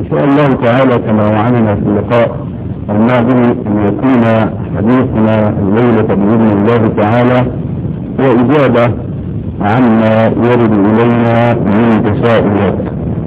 إن شاء الله تعالى كما وعدنا في اللقاء الماضي أن يكون حديثنا الليلة بإذن الله تعالى هو إجابة عما يرد إلينا من تساؤلات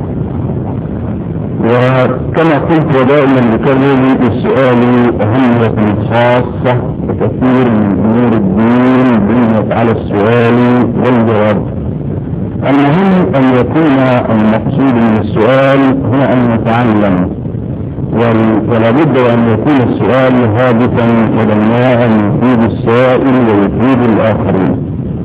وكما قلت ودائما نكرر السؤال أهمية خاصة وكثير من أمور الدين بنيت على السؤال والجواب المهم أن يكون المقصود من السؤال هو أن نتعلم ولا بد أن يكون السؤال هادفا وبناء يفيد السائل ويفيد الآخرين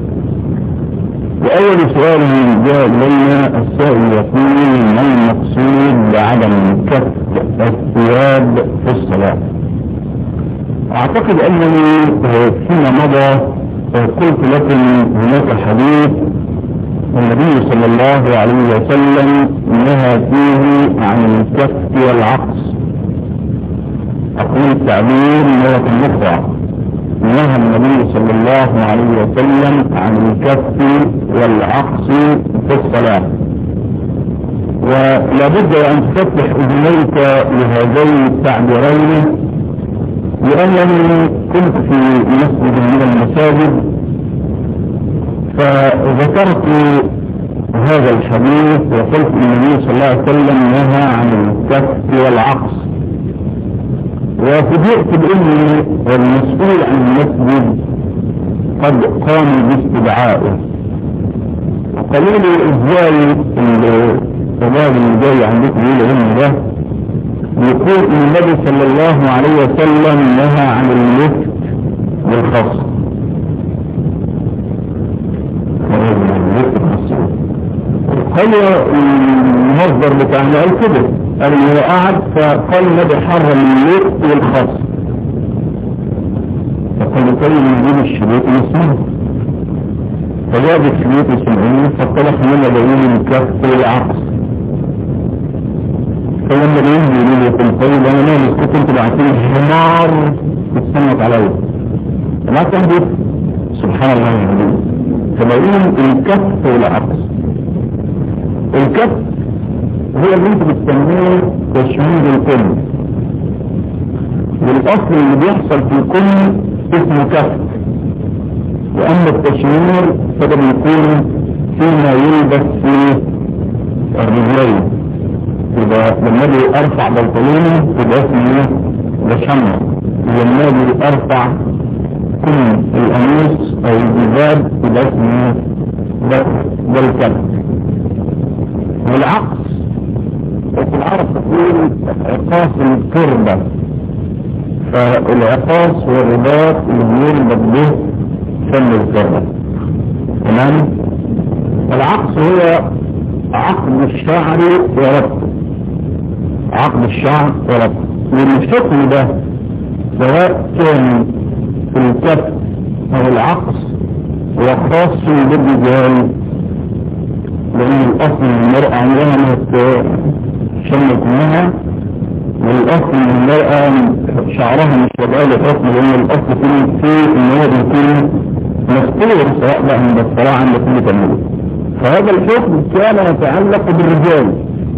وأول سؤال جاء إلينا السائل يقول ما المقصود بعدم كف الثياب في الصلاة أعتقد أنني فيما مضى قلت لكم هناك حديث النبي صلى الله عليه وسلم نهى فيه عن الكف والعقص أقول التعبير مرة أخرى نهى النبي صلى الله عليه وسلم عن الكف والعقص في الصلاة ولا بد أن تفتح أذنيك لهذين التعبيرين لأنني كنت في مسجد من المساجد فذكرت هذا الحديث وقلت النبي صلى الله عليه وسلم نهى عن الكف والعقص وفوجئت بأن المسؤول عن المسجد قد قام باستدعائه وقالوا لي ازاي الشباب اللي جاي عندكم يقول العلم ده يقول ان النبي صلى الله عليه وسلم نهى عن اللفت والخصم قال المصدر بتاعنا قال كده قال هو قعد فقال النبي حرم الليل والخاص فقال طيب نجيب الشريط نسمعه فجاب الشريط يسمعوني فطلق لنا دليل الكف والعقص فلما بيجي يقول لي قلت طيب انا مالي كنت انت بعتين حمار بتسمت عليا ما تهدف سبحان الله العظيم فبقول الكف والعقص الكف هو اللي انت بتسميه تشميل الكل والاصل اللي بيحصل في الكل اسمه كف واما التشمير فده بيكون فيما يلبس في الرجلين يبقى لما اجي ارفع بنطلوني يبقى اسمه ايه؟ ده شمر لما اجي ارفع كم القميص او الجباب يبقى اسمه ايه؟ ده ده الكف والعقص وفي العرب تقول عقاص الكربة فالعقاص هو الرباط اللي بيربط به فم الكربة تمام العقص هو عقد الشعر وربطه عقد الشعر وربطه والحكم ده سواء كان في الكف او العقص هو خاص بالرجال لأن الأصل من المرأة عندها ما تشمت منها والأصل من المرأة شعرها مش يبقى له حكم لأن الأصل فيه فيه إن هو بيكون مستور سواء بقى عند الصلاة عند كل تمويل فهذا الحكم كان يتعلق بالرجال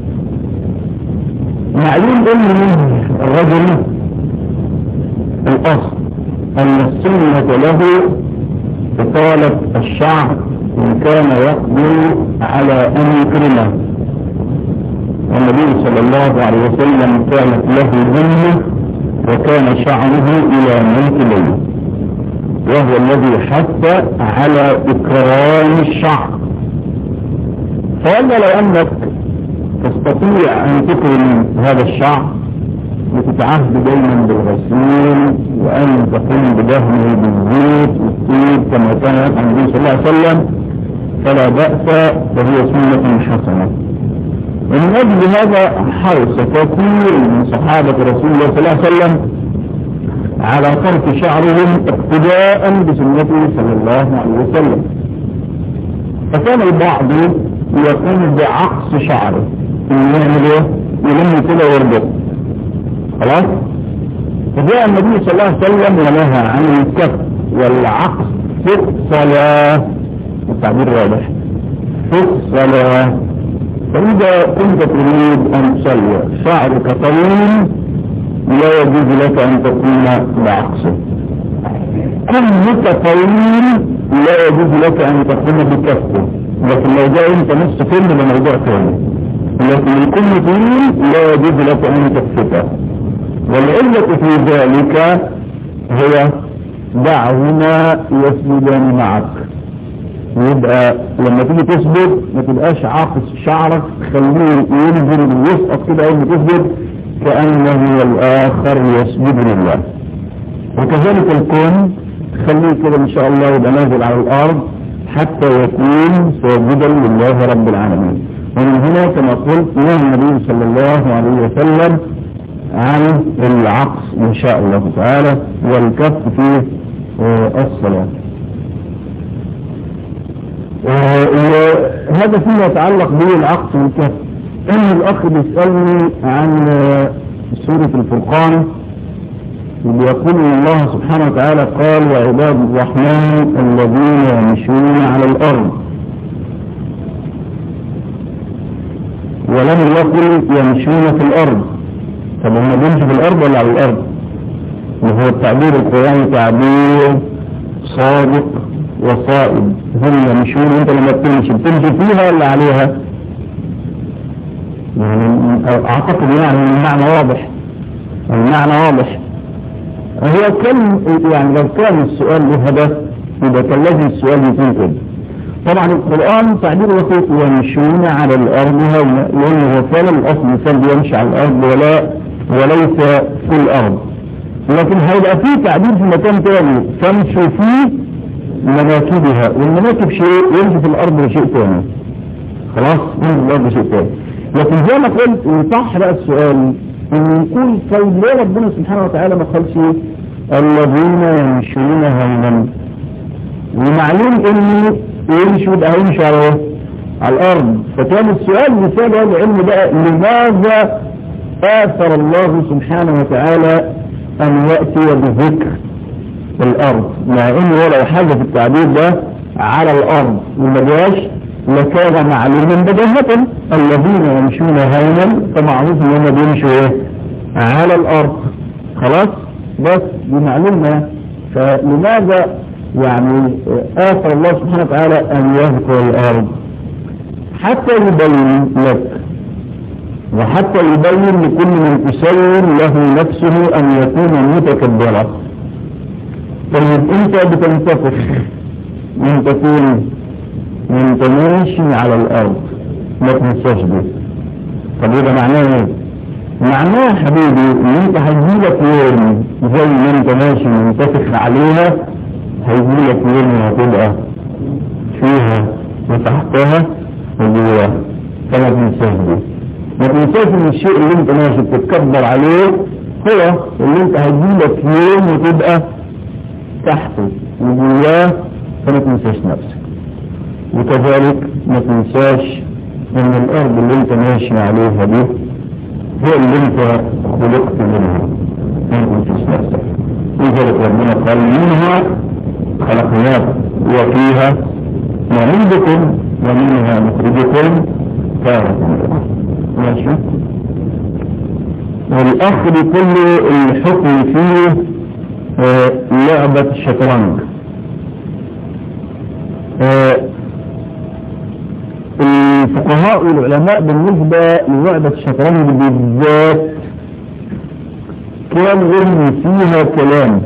معلوم ان الرجل الاصل ان السنة له اطالة الشعر إن كان يقدر على أن يكرمه والنبي صلى الله عليه وسلم كانت له ذنه وكان شعره إلى منكبيه وهو الذي حث على إكرام الشعر فقال لو أنك تستطيع أن تكرم هذا الشعر وتتعهد دايما بالغسيل وأن تقوم بدهنه بالزيت والطيب كما كان يفعل النبي صلى الله عليه وسلم فلا بأس وهي سنة حسنة ومن أجل هذا حرص كثير من صحابة رسول الله صلى الله عليه وسلم على ترك شعرهم اقتداء بسنته صلى الله عليه وسلم فكان البعض يقوم بعقص شعره يعمل ايه؟ يلم كده ويربط خلاص فجاء النبي صلى الله عليه وسلم ونهى عن الكف والعقص في الصلاة التعبير واضح في الصلاة فإذا كنت تريد أن تصلي شعرك طويل لا يجوز لك أن تكون بعكسه كلك طويل لا يجوز لك أن تكون بكفه لكن لو جاء أنت نص كل ده موضوع ثاني لكن الكل طويل لا يجوز لك أن تكفته والعلة في ذلك هي دعهما يسجدان معك يبقى لما تيجي تسجد ما تبقاش عاقص شعرك خليه ينزل ويسقط كده اول ما تسجد كأنه الآخر يسجد لله وكذلك الكون خليه كده ان شاء الله يبقى نازل على الارض حتى يكون ساجدا لله رب العالمين ومن هنا كما قلت نهى النبي صلى الله عليه وسلم عن العقص ان شاء الله تعالى والكف في الصلاه وهذا فيما يتعلق بالعقص والكف ان الاخ بيسألني عن سورة الفرقان ويقول الله سبحانه وتعالى قال وعباد الرحمن الذين يمشون على الارض ولم يقل يمشون في الارض طب هم بيمشوا في الارض ولا على الارض وهو التعبير القرآني تعبير صادق وصائب هم يمشون انت لما بتمشي بتمشي فيها ولا عليها يعني اعتقد يعني المعنى واضح المعنى واضح هو كان يعني لو كان السؤال له هدف يبقى كان لازم السؤال يكون كده طبعا القرآن تعبير وسيط يمشون على الأرض هونا لأنه هو فعلا الأصل الإنسان بيمشي على الأرض ولا وليس في الأرض لكن هيبقى في تعبير في مكان تاني تمشوا فيه مناكبها والمناكب شيء يمشي في الأرض شيء تاني خلاص يمشي في الأرض شيء تاني لكن زي ما قلت يصح بقى السؤال ان يقول طيب ليه ربنا سبحانه وتعالى ما قالش الذين يمشون هونا ومعلوم ان يمشوا ده هيمشوا على ايه؟ على الارض فكان السؤال مثال هذا العلم بقى لماذا آثر الله سبحانه وتعالى ان يأتي بذكر الارض مع انه لو حاجة في التعبير ده على الارض وما جاش لكان معلوما بداهة الذين يمشون هونا فمعروف ان هم بيمشوا ايه على الارض خلاص بس دي معلومة فلماذا يعني آثر الله سبحانه وتعالى ان يذكر الارض حتى يبين لك وحتى يبين لكل من تسول له نفسه ان يكون متكبرا طيب انت بتنتفخ من تكون وانت ماشي على الارض ما تنساش دي طب يبقى معناه ايه معناه يا حبيبي ان انت هيجيلك يوم زي ما انت ماشي منتفخ عليها هيجيلك يوم هتبقى فيها وتحتها وجواها فما تنساش دي ما تنساش ان الشيء اللي انت ماشي بتتكبر عليه هو اللي انت هيجيلك يوم وتبقى تحته وجواه فما تنساش نفسك وكذلك ما تنساش ان الارض اللي انت ماشي عليها دي هي اللي انت خلقت منها ما تنساش نفسك لذلك ربنا قال منها خلقناكم وفيها نعيدكم ومنها نخرجكم تارة ماشي والاخ بكل الحكم فيه آه لعبة الشطرنج آه الفقهاء والعلماء بالنسبة للعبة الشطرنج بالذات كان لهم فيها كلام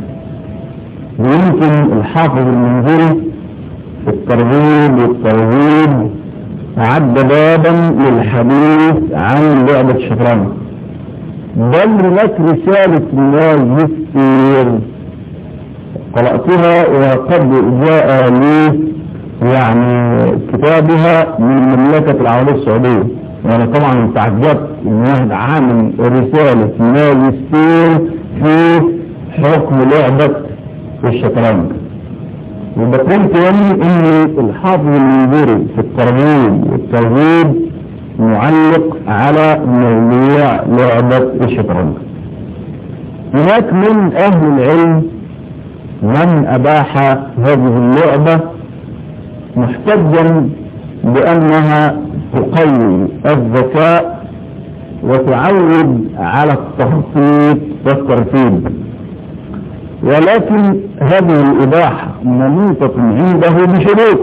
ويمكن الحافظ المنذري في الترغيب والترغيب أعد بابا للحديث عن لعبة الشطرنج بل هناك رسالة ماجستير قرأتها وقد جاء لي يعني كتابها من المملكة العربية السعودية يعني طبعا تعجبت ان واحد عامل رسالة ماجستير في حكم لعبة الشطرنج وبقول تاني ان الحافظ المنذري في الترغيب والترغيب معلق على موضوع لعبة الشطرنج هناك من اهل العلم من اباح هذه اللعبة محتجا بأنها تقوي الذكاء وتعود على التخطيط والترتيب ولكن هذه الإباحة منوطة عنده بشروط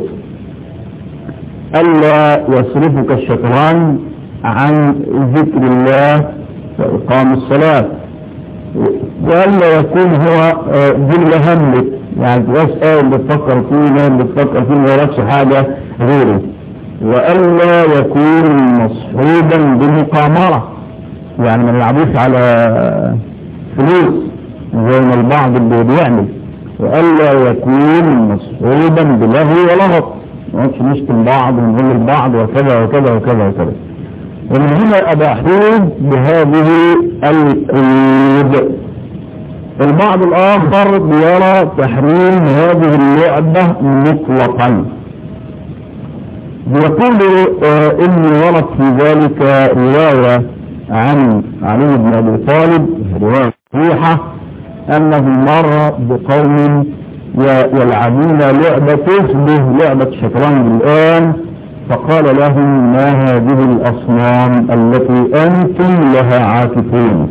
ألا يصرفك الشيطان عن ذكر الله وإقام الصلاة وألا يكون هو جل همك يعني تسأل اللي تفكر فيه اللي تفكر فيه ما يعرفش حاجة غيره وألا يكون مصحوبا بمقامرة يعني ما نلعبوش على فلوس زي ما البعض اللي بيعمل وألا يكون مصحوبا بلهو ولغط ما نقعدش نشتم بعض ونقول للبعض وكذا وكذا وكذا وكذا ومن هنا أباحوه بهذه القيود البعض الآخر بيرى تحريم هذه اللعبة مطلقا بيقول آه إن ورد في ذلك رواية عن علي بن أبي طالب رواية صحيحة أنه مر بقوم يلعبون لعبة تشبه لعبة الشطرنج الآن فقال لهم ما هذه الأصنام التي أنتم لها عاكفون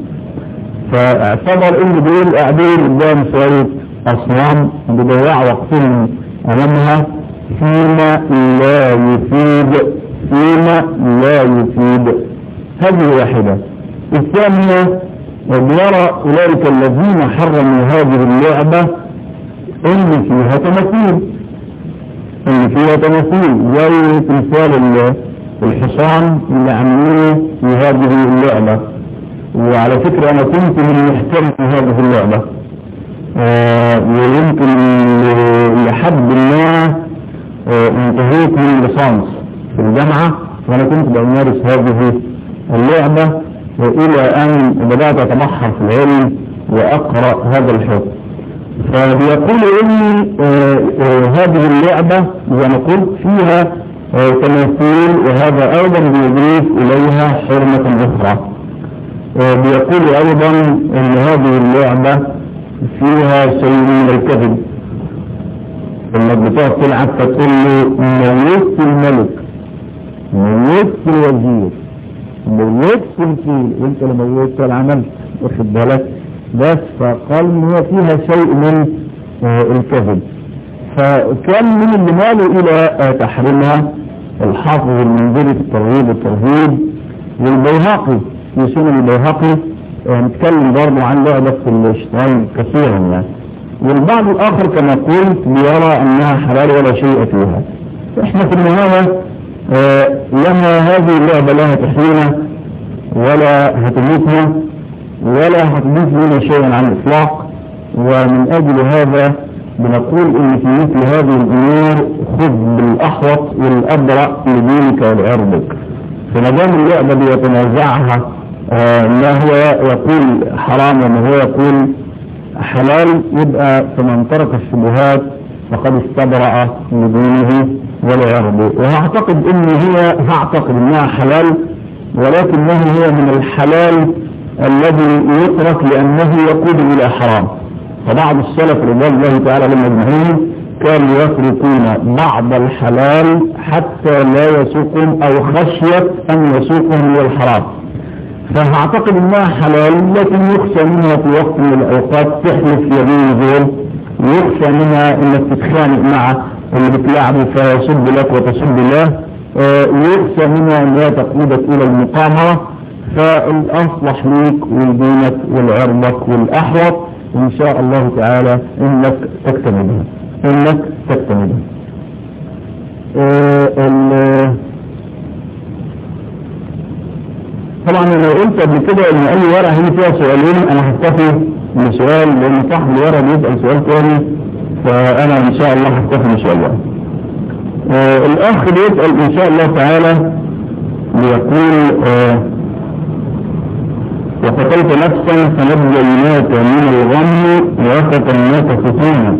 فاعتبر إن دول قاعدين قدام شوية أصنام بيضيعوا وقتهم أمامها فيما لا يفيد فيما لا يفيد هذه واحدة الثانية ويرى أولئك الذين حرموا هذه اللعبة إن فيها تمثيل إن فيها تمثيل زي تمثال الحصان اللي عاملينه في هذه اللعبة وعلى فكرة أنا كنت من محترم هذه اللعبة آه ويمكن لحد ما آه انتهيت من ليسانس في الجامعة وأنا كنت بمارس هذه اللعبة إلى أن بدأت أتبحر في العلم وأقرأ هذا الحكم فبيقول إن آه آه هذه اللعبة زي ما قلت فيها آه تماثيل وهذا أيضا بيضيف إليها حرمة أخرى بيقول أيضا أن هذه اللعبة فيها شيء من الكذب انك بتقعد تلعب فتقول له موت الملك موت الوزير موت الفيل وانت اللي موت العمل واخد بالك بس فقال ان هي فيها شيء من آه الكذب فكان من اللي مالوا الى آه تحريمها الحافظ المنذري في الترغيب والترهيب والبيهقي في سنن البيهقي آه نتكلم برضه عن لعبة في الشيطان كثيرا يعني والبعض الآخر كما قلت بيرى أنها حلال ولا شيء فيها احنا في النهاية آه لما هذه اللعبة لا هتحيينا ولا هتموتنا ولا هتضيف لنا شيئا عن الإطلاق ومن أجل هذا بنقول ان في مثل هذه الامور خذ بالاحوط والابرأ لدينك ولعرضك فما دام اللعبة بيتنازعها آه ما هو يقول حرام وما هو يقول حلال يبقى فمن ترك الشبهات فقد استبرأ لدينه ولعرضه وهعتقد ان هي هعتقد انها حلال ولكنه هي من الحلال الذي يترك لانه يقود الى حرام فبعض السلف رضوان الله تعالى لما اجمعين كانوا يتركون بعض الحلال حتى لا يسوقهم او خشية ان يسوقهم الى الحرام فاعتقد انها حلال لكن يخشى منها في وقت من الاوقات تحلف يمين زول ويخشى منها انك تتخانق مع اللي بتلعبه فيصب لك وتصب له ويخشى منها انها تقودك الى المقامرة فالاصلح ليك ولدينك ولعرضك والاحوط ان شاء الله تعالى انك تكتملها انك تكتملها أه طبعا انا قلت قبل كده ان اي ورقه هنا فيها سؤالين انا هكتفي بسؤال لان صاحب الورقه بيسال سؤال تاني فانا ان شاء الله هكتفي بسؤال واحد أه الاخ بيسال ان شاء الله تعالى ليقول أه وقتلت نفسا فنجيناك من الغم وفتناك فتونا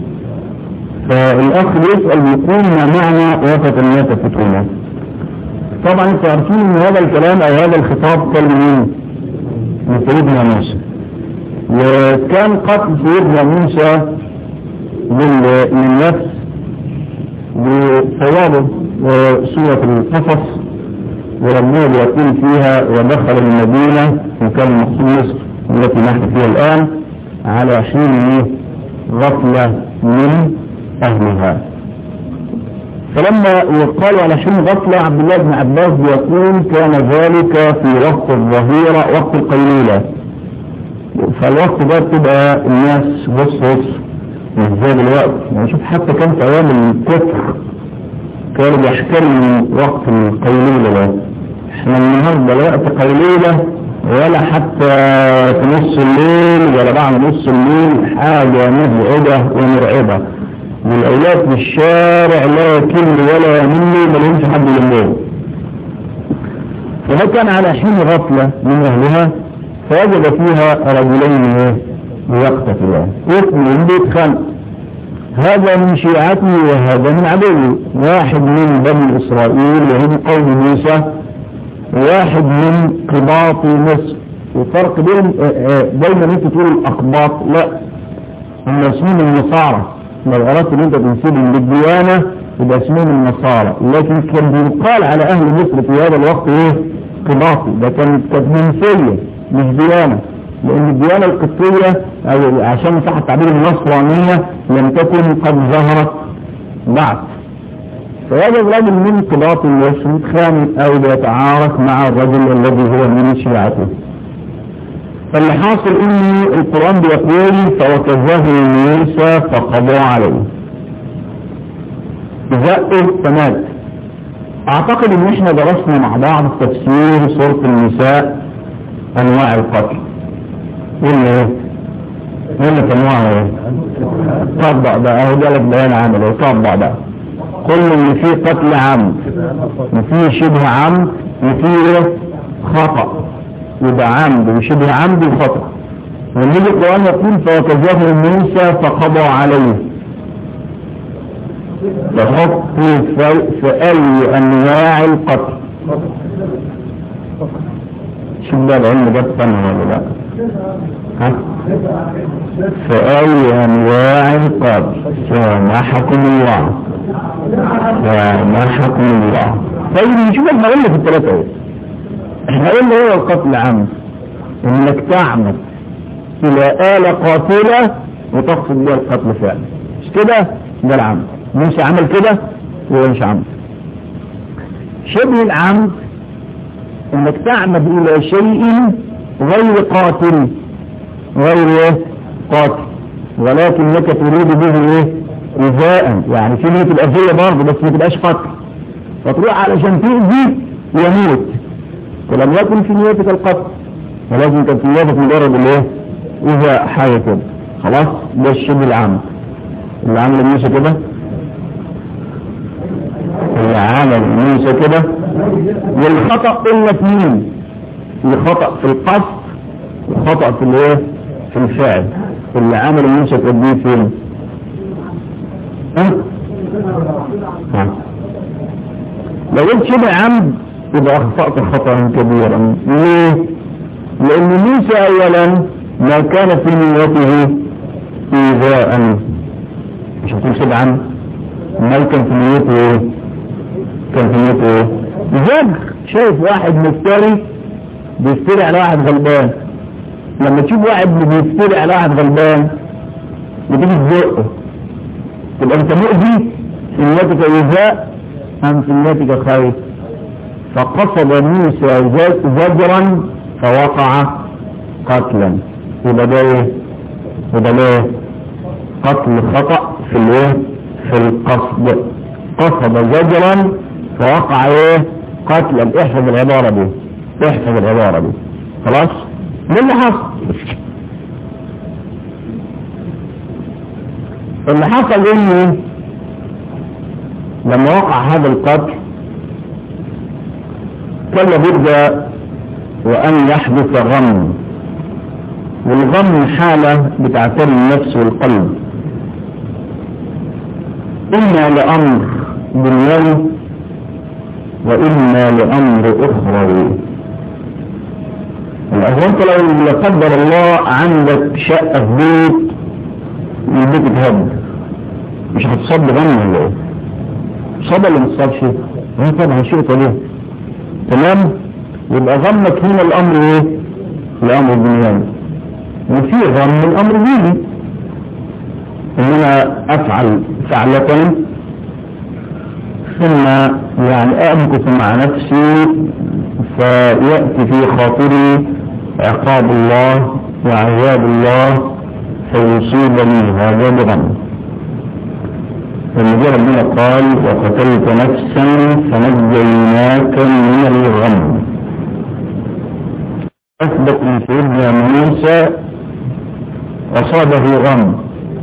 فالاخ بيسال بيقول ما معنى وفتناك فتونا طبعا انتوا عارفين ان هذا الكلام او هذا الخطاب كان مين من سيدنا موسى وكان قتل سيدنا موسى للنفس بصوابه سورة القصص ولما يقول فيها ودخل المدينة وكان المقصود مصر التي نحن فيها الآن على حين غفلة من أهلها فلما يقال على حين غفلة عبد الله بن عباس بيقول كان ذلك في وقت الظهيرة وقت القيلولة فالوقت ده بتبقى الناس بص بص مش زي دلوقتي يعني شوف حتى كان في ايام الكفر كانوا بيحترموا وقت القيلولة ده احنا النهارده لا وقت قيلولة ولا حتى في نص الليل ولا بعد نص الليل حاجة مزعجة ومرعبة والاولاد في الشارع لا يكل ولا يمل ما لهمش حد يلمهم فده كان على حين غفلة من اهلها فوجد فيها رجلين يقتتلان اثنين بيتخانقوا هذا من شيعته وهذا من عدوه واحد من بني اسرائيل وهم قوم موسى واحد من قباط مصر الفرق بين دايما انت تقول الاقباط لا هم اسمهم النصارى لو اردت ان انت تنسبهم للديانه يبقى اسمهم النصارى لكن كان بيقال على اهل مصر في هذا الوقت ايه قباطي ده كانت كانت منسيه مش ديانه لان الديانه القبطيه او عشان صح التعبير النصرانيه لم تكن قد ظهرت بعد فهذا الرجل من قباط يسود خانق او بيتعارك مع الرجل الذي هو من شيعته فاللي حاصل ان القرآن بيقول فوكزه موسى فقضى عليه زقه فمات اعتقد ان احنا درسنا مع بعض تفسير سورة النساء انواع القتل قلنا ايه قلنا انواع ايه طبق بقى اهو جالك بيان عمل ايه طبق بقى كل اللي فيه قتل عمد وفيه شبه عمد وفيه خطأ يبقى عمد وشبه عمد وخطأ والنبي القرآن يقول فوكزه موسى فقضى عليه فحط في أي أنواع القتل شوف ده العلم ده فن ولا لا ها في أي أنواع القتل سامحكم الله سامحكم الله طيب نشوف احنا قلنا في الثلاثة ايه احنا قلنا هو القتل عمد انك تعمد الى آلة قاتلة وتقصد بها القتل فعلا مش كده ده العمد موسى عمل كده وهو مش عمد شبه العمد انك تعمد الى شيء غير قاتل غير ايه قاتل ولكنك تريد به ايه إيذاء يعني في نية الأذية برضه بس ما تبقاش قتل فتروح علشان تؤذي يموت ولم يكن في نيتك القتل ولكن كان في نيتك مجرد الايه إذا حاجة كده خلاص ده الشبه العام اللي عمل موسى كده اللي عمل موسى كده والخطأ قلنا اثنين في خطأ في القصد وخطأ في الايه في الفعل اللي عمل موسى توديه فين ها لو قلت شبه عمد يبقى اخطأت خطأ كبيرا ليه لان موسى اولا ما كان في نيته ايذاء مش هتقول شبه عمد ما كان في نيته ايه كان في نيته ايه زجر شايف واحد مفتري بيفتري على واحد غلبان لما تشوف واحد بيفتري على واحد غلبان بتيجي تزقه تبقى انت مؤذي في نيتك ايذاء ام في نيتك خير فقصد موسى زجرا فوقع قتلا يبقى ده ايه يبقى ده ايه قتل خطأ في الايه في القصد قصد زجرا فوقع ايه قتلا احفظ العبارة دي احفظ العبارة دي خلاص ده اللي حصل اللي حصل انه لما وقع هذا القتل كان لابد وان يحدث غم والغم حالة بتعتري النفس والقلب اما لامر دنيوي واما لامر اخروي انت لو لا قدر الله عندك شقة في بيت البيت اتهد مش هتصب غم ولا ايه صاب ولا مش صاب شيء هو طبعا شيء طبيعي تمام يبقى غمك هنا الامر ايه الامر الدنيوي وفي غم الامر ديني ان انا افعل فعلة ثم يعني امكث مع نفسي فيأتي في خاطري عقاب الله وعذاب الله فيصيبني هذا بغم فالنبي ربنا قال وقتلت نفسا فنجيناك من الغم اثبت من سيدنا موسى اصابه غم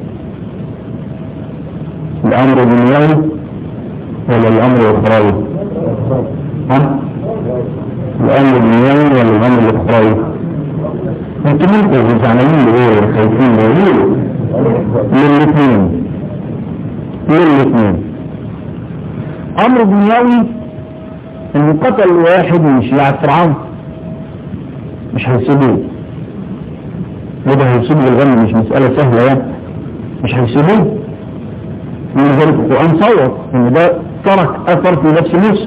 الامر دنيوي ولا الامر الاخروي ها الامر دنيوي ولا الامر الاخروي انتوا ممكن زعلانين ليه خايفين ليه للاثنين للاثنين امر دنيوي ان قتل واحد من شيعة فرعون مش هيسيبوه وده هيسيبه الغم مش مسألة سهلة يعني مش هيسيبوه من ذلك القرآن صور ان ده ترك اثر في نفس موسى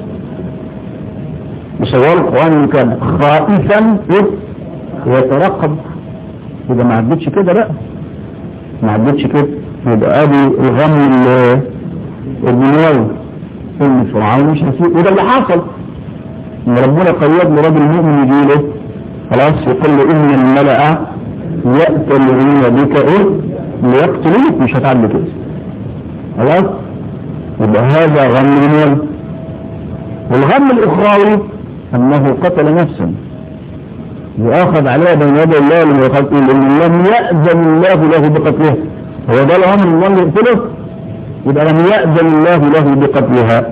وصور القرآن انه كان خائفا ويترقب يبقى ما عدتش كده بقى ما عدتش كده يبقى ادي الغم الدنيوي ان فرعون مش هيسيب وده اللي حصل ان ربنا قيد لراجل مؤمن يجي له خلاص يقول له ان الملأ يأتمرون بك ايه ليقتلوك مش هتعدي كده خلاص يبقى هذا غم دنيوي والغم الاخروي انه قتل نفسا يؤاخذ عليها بين يدي الله لما يقتل لان لم يأذن الله له بقتلها هو ده الامر الله اللي يقتله يبقى لم يأذن الله له بقتلها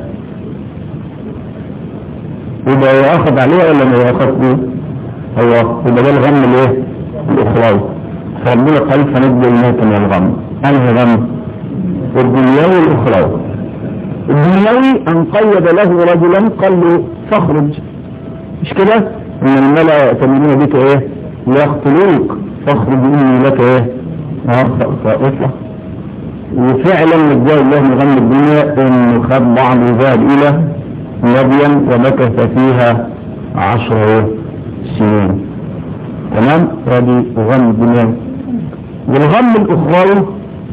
يبقى يؤاخذ عليها ولا ما يؤاخذ به هو يبقى ده الغم الايه الاخروي فربنا قال فنجي الموت من الغم انهي غم الدنيوي الاخروي الدنيوي ان قيد له رجلا قال له فاخرج مش كده ان الملأ يأتمنون بك ايه ليقتلوك فاخرج اني لك ايه فاطلع وفعلا نجاه الله من غم الدنيا انه خد بعض وذهب الى مدين ومكث فيها عشر سنين تمام هذه غم الدنيا والغم الاخروي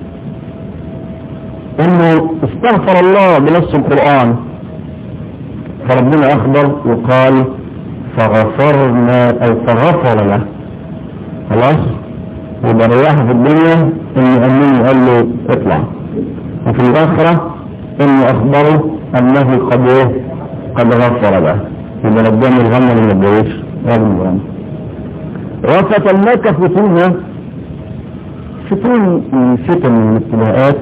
انه استغفر الله بنص القرآن فربنا اخبر وقال فغفرنا او فغفر له خلاص يبقى رياحه في الدنيا انه امنه قال له اطلع وفي الاخرة انه اخبره انه قد ايه قد غفر له يبقى ربنا الغم اللي ما اتجوزش هذا الغم وفتناك فتونة فتون من فتن من الابتلاءات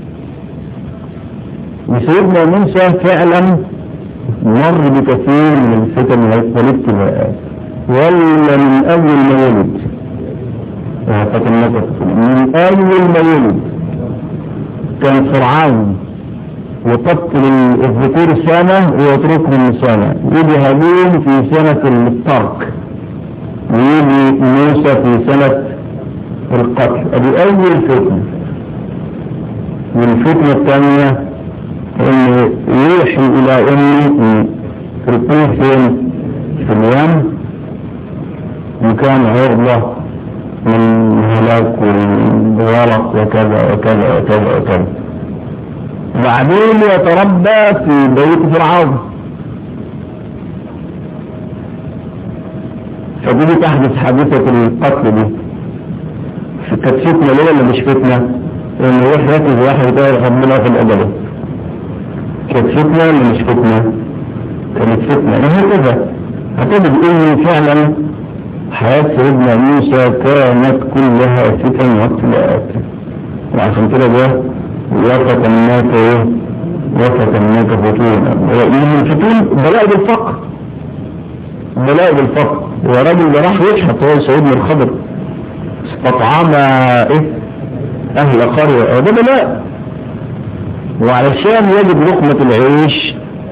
وسيدنا موسى فعلا مر بكثير من الفتن والابتلاءات ولا من اول ما ولد فتناك من اول ما ولد كان فرعون يقتل الذكور سنة ويتركهم سنة يجي هابيل في سنة الترك ويجي موسى في سنة القتل ادي اول فتنة والفتنة الثانية انه يوحي الى امي في الطين فين في اليم مكان عرضة من هلاك والغرق وكذا وكذا وكذا وكذا بعدين يتربى في بيت فرعون فدي تحدث حادثة القتل دي كانت فتنة ليه ولا مش فتنة؟ انه يروح ياكل واحد يطير ربنا في الأجل كانت فتنة ولا مش فتنة؟ كانت فتنة وهكذا هتجد انه فعلا حياة سيدنا موسى كانت كلها فتن وابتلاءات وعشان كده ده وفتناك ايه وفتناك فتونا من الفتون بلاء بالفقر بلاء بالفقر ورجل ده راح يشحط هو سيدنا الخضر استطعم ايه اهل قرية ده بلاء وعلشان يجد لقمة العيش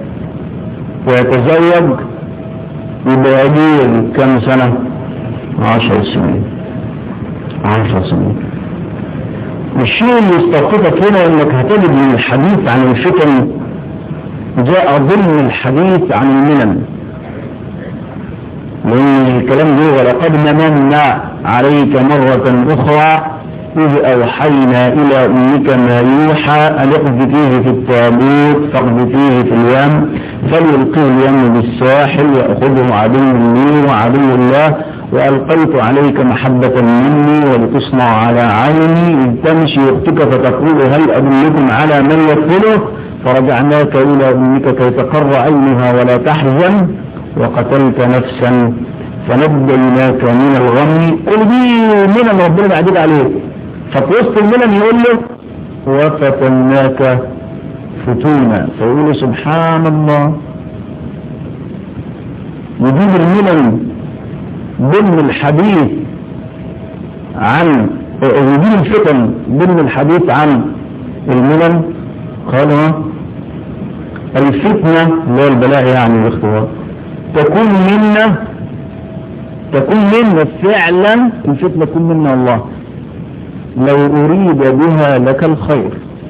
ويتزوج يبقى يجي كم سنة عشر سنين عشر سنين الشيء اللي يستوقفك هنا انك هتجد من الحديث عن الفتن جاء ضمن الحديث عن المنن لأن الكلام ده ولقد مننا عليك مرة أخرى إذ أوحينا إلى أمك ما يوحى أن اقذفيه في التابوت فاقذفيه في اليم فليلقيه اليم بالساحل يأخذه عدو لي وعدو الله وألقيت عليك محبة مني ولتصنع على عيني إذ تمشي أختك فتقول هل أدلكم على من يكفله فرجعناك إلى أمك كي تقر عينها ولا تحزن وقتلت نفسا فنجيناك من الغم قل دي منن ربنا بعدين عليك ففي وسط المنن يقول له وفتناك فتونا فيقول سبحان الله يجيب المنن ضمن الحديث عن يجيب الفتن ضمن الحديث عن المنن قال الفتنة اللي هو البلاء يعني الاختبار تكون منا تكون منا فعلا الفتنة تكون منا الله لو أريد بها لك الخير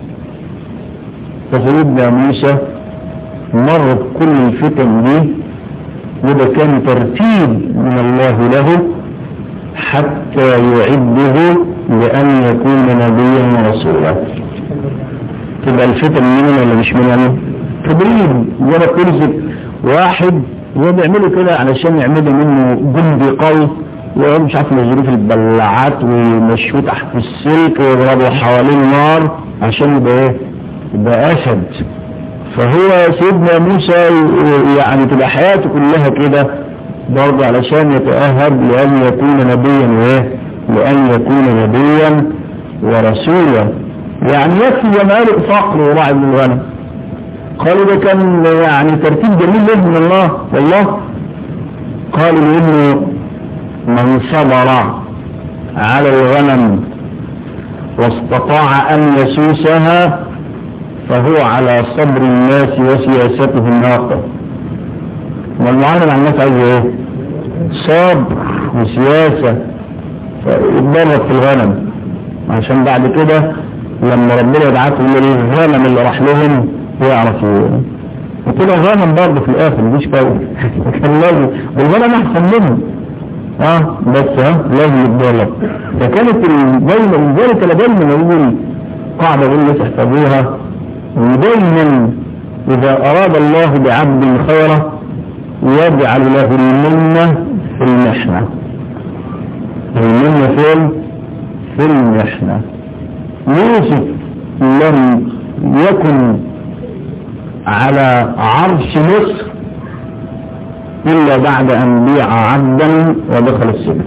فسيدنا موسى مر بكل الفتن دي وده كان ترتيب من الله له حتى يعده لأن يكون نبيا ورسولا تبقى الفتن مننا ولا مش مننا تدريب ولا ترزق واحد وبيعملوا كده علشان يعملوا منه جندي قوي ويقعدوا مش عارف ينزلوه في البلاعات ويمشوه تحت السلك ويضربوا حوالين النار عشان يبقى ايه؟ يبقى اسد فهو سيدنا موسى يعني تبقى حياته كلها كده برضه علشان يتأهب لأن يكون نبيا وايه؟ لأن يكون نبيا ورسولا يعني يكفي جمال فقر وراعي من الغنم قالوا ده كان يعني ترتيب جميل له من الله والله قالوا انه من صبر على الغنم واستطاع ان يسوسها فهو على صبر الناس وسياسته الناقة والمعامل عن الناس عايز ايه صبر وسياسة فيتدرب في الغنم عشان بعد كده لما ربنا يبعثهم للغنم اللي راح لهم يعرف وطلع غنم برضه في الاخر مش فوق كان لازم والغنم احسن منهم اه بس ها لازم يتدرب فكانت دايما من ذلك انا دايما اقول قاعده اقول لك احفظوها ودايما اذا اراد الله بعبد خيرا يجعل له المنه في المحنه المنه فين؟ في المحنه يوسف لم يكن على عرش مصر إلا بعد أن بيع عبدا ودخل السجن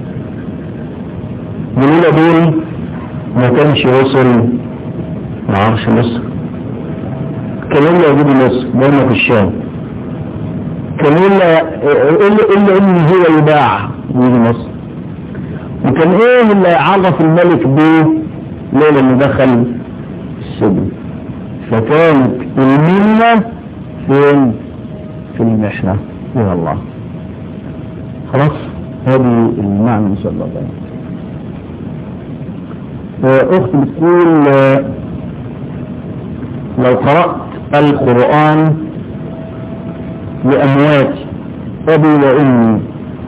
دول دول ما كانش وصل لعرش مصر كان إلا يجيب مصر بينه في الشام كان إلا إلا إن هو يباع يجي مصر وكان إيه اللي يعرف الملك بيه ليلة اللي دخل السجن فكانت المنة فين في المحنة من الله خلاص هذه المعنى ان شاء الله اخت بتقول لو قرأت القرآن لأمواتي أبي وأمي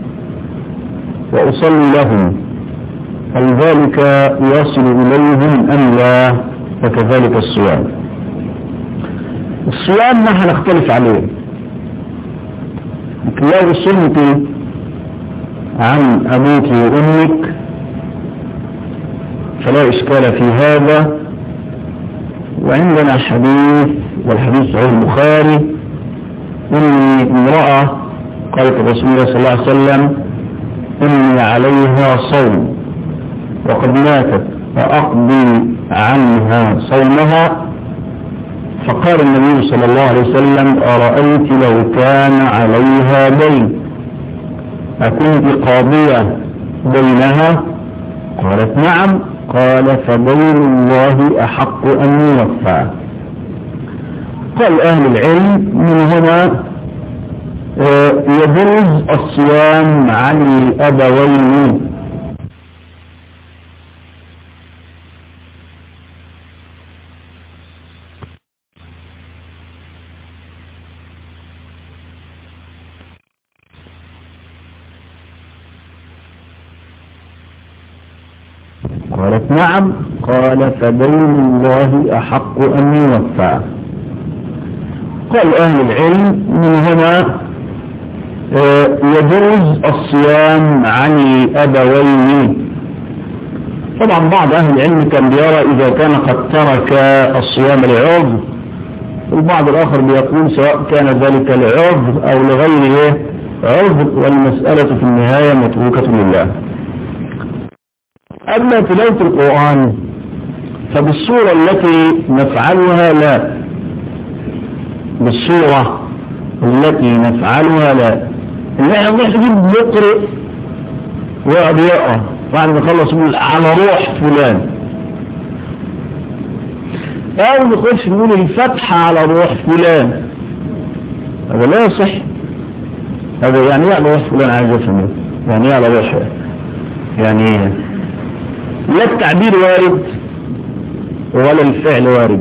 وأصلي لهم هل ذلك يصل إليهم أم لا وكذلك الصيام الصيام ما هنختلف عليه لو صمت عن أبوك وأمك فلا إشكال في هذا وعندنا حديث والحديث صحيح البخاري إني امرأة قالت رسول الله صلى الله عليه وسلم إني عليها صوم وقد ماتت فأقضي عنها صومها فقال النبي صلى الله عليه وسلم أرأيت لو كان عليها دين أكنت قاضية بينها قالت نعم قال فدين الله أحق أن يوفى قال أهل العلم من هنا يجوز الصيام عن الأبوين قالت نعم قال فدين الله أحق أن يوفى قال أهل العلم من هنا يجوز الصيام عن الأبوين طبعا بعض أهل العلم كان بيرى إذا كان قد ترك الصيام لعذر والبعض الآخر بيقول سواء كان ذلك لعذر أو لغيره عذر والمسألة في النهاية متروكة لله أما تلاوة القرآن فبالصورة التي نفعلها لا بالصورة التي نفعلها لا ان احنا نروح نجيب مقرئ ويقعد يقرا بعد ما يخلص يقول على روح فلان او نخش نقول الفتحة على روح فلان هذا لا يصح هذا يعني ايه على روح فلان عايز افهم يعني ايه على روح يعني لا التعبير وارد ولا الفعل وارد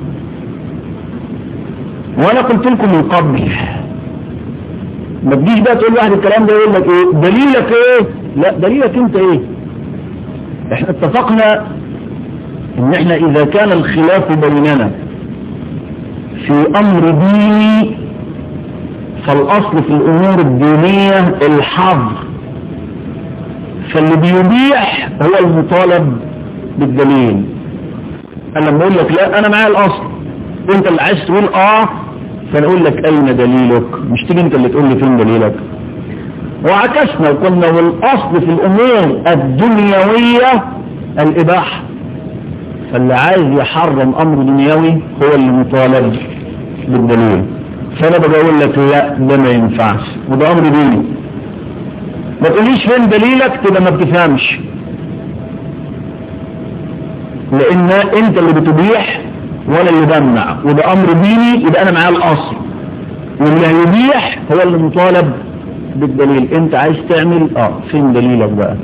وانا قلت لكم من قبل ما تجيش بقى تقول واحد الكلام ده يقول لك ايه دليلك ايه لا دليلك انت ايه احنا اتفقنا ان احنا اذا كان الخلاف بيننا في امر ديني فالاصل في الامور الدينية الحظر فاللي بيبيح هو المطالب بالدليل انا لما اقول لك لا انا معايا الاصل انت اللي عايز تقول اه فانا اقول لك اين دليلك مش تيجي انت اللي تقول لي فين دليلك وعكسنا وقلنا والاصل في الامور الدنيوية الاباحة فاللي عايز يحرم امر دنيوي هو اللي مطالب بالدليل فانا بقى اقول لك لا ده ما ينفعش وده امر ديني ما تقوليش فين دليلك كده ما بتفهمش لان انت اللي بتبيح ولا اللي بمنع وده امر ديني يبقى انا معاه الاصل واللي هيبيح هو اللي مطالب بالدليل انت عايز تعمل اه فين دليلك بقى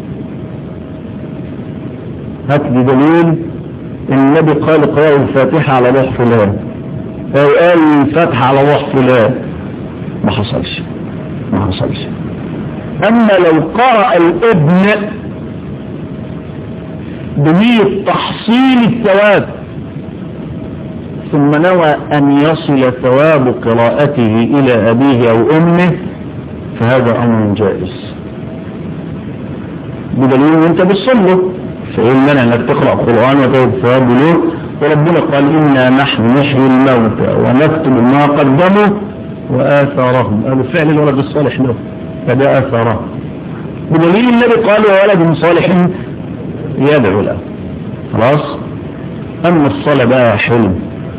هات لي دليل النبي قال قراءة الفاتحة على روح فلان او قال الفاتحة على روح فلان ما حصلش ما حصلش اما لو قرأ الابن بنية تحصيل الثواب ثم نوى أن يصل ثواب قراءته إلى أبيه أو أمه فهذا أمر جائز بدليل أنت بتصله فإيه المنع أنك تقرأ قرآن وتجد ثواب له وربنا قال إنا نحن نحيي الموتى ونكتب ما قدموا وآثارهم قالوا فعل الولد الصالح له فده آثاره بدليل النبي قال وولد صالح يدعو له خلاص أما الصلاة بقى حلم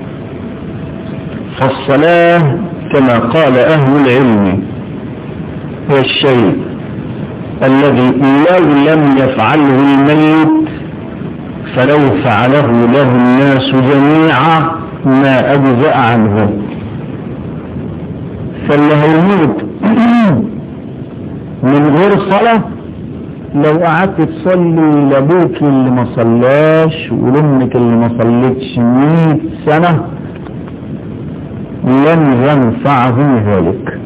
فالصلاة كما قال أهل العلم هو الشيء الذي لو لم يفعله الميت فلو فعله له الناس جميعا ما أجزأ عنه فاللي هيموت من غير صلاة لو قعدت تصلي لابوك اللي ما صلاش ولامك اللي ما صلتش 100 سنة لن ينفعهم ذلك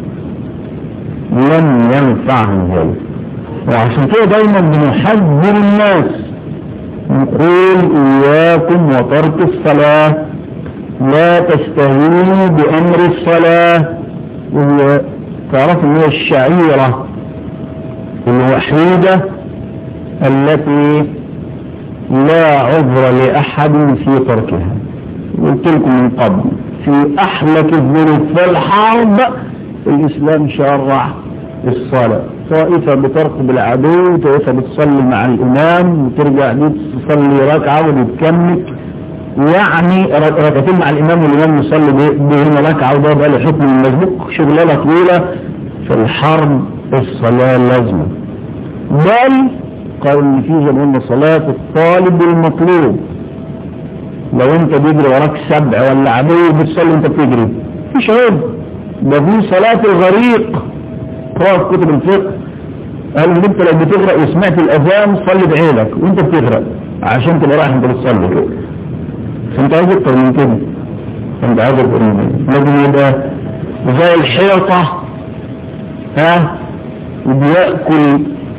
لن ينفعهم ذلك وعشان كده دايما بنحذر الناس نقول إياكم وترك الصلاة لا تستهينوا بأمر الصلاة وهي تعرف ان هي الشعيرة الوحيدة التي لا عذر لأحد في تركها قلت لكم من قبل في أحلك الظروف والحرب الإسلام شرع الصلاة طائفة بترقب العدو طائفة بتصلي مع الإمام وترجع دي تصلي ركعة وتكمل يعني ركعتين مع الإمام والإمام يصلي بهم ركعة وده بقى له حكم المسبوق شغلانة طويلة في الحرب الصلاة لازمة بل قالوا ان في زمان صلاة الطالب المطلوب لو انت بيجري وراك سبع ولا عدو بتصلي انت بتجري مفيش عيب ده في صلاة الغريق قراءة كتب الفقه قالوا ان انت لو بتغرق وسمعت الاذان صلي بعينك وانت بتغرق عشان تبقى رايح انت بتصلي فانت عايز اكتر من كده فانت عايز اكتر من كده لازم يبقى زي الحيطة ها وبيأكل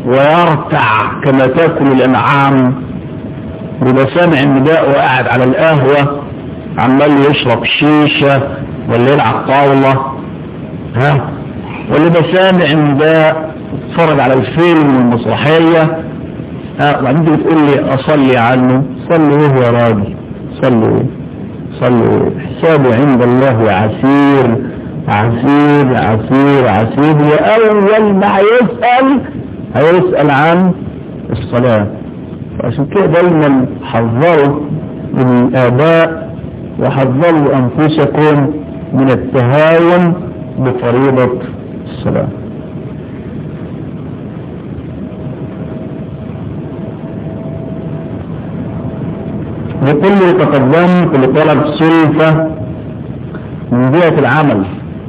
ويرتع كما تاكل الانعام ويبقى سامع النداء وقاعد على القهوة عمال يشرب شيشة ولا يلعب طاولة ها واللي يبقى سامع النداء اتفرج على الفيلم والمسرحية ها وبعدين تيجي تقول لي اصلي عنه صلي ايه يا راجل صلي ايه صلي ايه حسابه عند الله عسير عسير عسير عسير وأول ما هيسأل هيسأل عن الصلاة فعشان كده دايما حذروا من الآباء وحذروا أنفسكم من التهاون بفريضة الصلاة يقول لي تقدمت لطلب سلفة من بيئة العمل